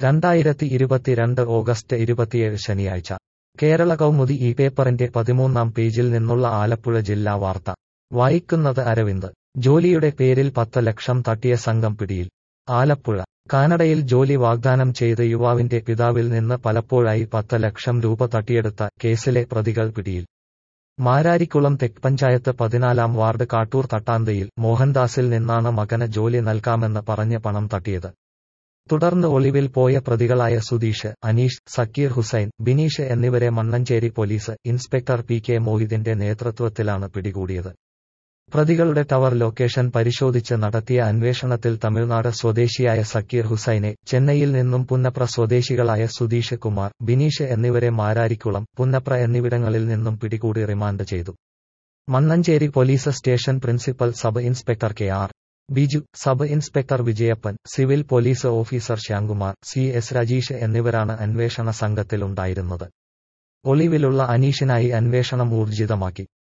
രണ്ടായിരത്തി ഇരുപത്തിരണ്ട് ഓഗസ്റ്റ് ഇരുപത്തിയേഴ് ശനിയാഴ്ച കേരള കൗമുദി ഈ പേപ്പറിന്റെ പതിമൂന്നാം പേജിൽ നിന്നുള്ള ആലപ്പുഴ ജില്ലാ വാർത്ത വായിക്കുന്നത് അരവിന്ദ് ജോലിയുടെ പേരിൽ പത്ത് ലക്ഷം തട്ടിയ സംഘം പിടിയിൽ ആലപ്പുഴ കാനഡയിൽ ജോലി വാഗ്ദാനം ചെയ്ത് യുവാവിന്റെ പിതാവിൽ നിന്ന് പലപ്പോഴായി പത്ത് ലക്ഷം രൂപ തട്ടിയെടുത്ത കേസിലെ പ്രതികൾ പിടിയിൽ മാരാരിക്കുളം തെക്ക് പഞ്ചായത്ത് പതിനാലാം വാർഡ് കാട്ടൂർ തട്ടാന്തയിൽ മോഹൻദാസിൽ നിന്നാണ് മകന് ജോലി നൽകാമെന്ന് പറഞ്ഞ് പണം തട്ടിയത് തുടർന്ന് ഒളിവിൽ പോയ പ്രതികളായ സുധീഷ് അനീഷ് സക്കീർ ഹുസൈൻ ബിനീഷ് എന്നിവരെ Mannanchery police inspector P K മോഹിദിന്റെ നേതൃത്വത്തിലാണ് പിടികൂടിയത് പ്രതികളുടെ ടവർ ലൊക്കേഷൻ പരിശോധിച്ച് നടത്തിയ അന്വേഷണത്തിൽ തമിഴ്നാട് സ്വദേശിയായ സക്കീർ ഹുസൈനെ ചെന്നൈയിൽ നിന്നും പുന്നപ്ര സ്വദേശികളായ സുധീഷ് കുമാർ ബിനീഷ് എന്നിവരെ മാരാരിക്കുളം പുന്നപ്ര എന്നിവിടങ്ങളിൽ നിന്നും പിടികൂടി റിമാൻഡ് ചെയ്തു Mannanchery police station principal sub inspector K R Biju sub inspector Vijayappan civil police officer Shyamkumar C S Rajeesh എന്നിവരാണ് അന്വേഷണ സംഘത്തിലുണ്ടായിരുന്നത് ഒളിവിലുള്ള അനീഷിനായി അന്വേഷണം ഊർജിതമാക്കി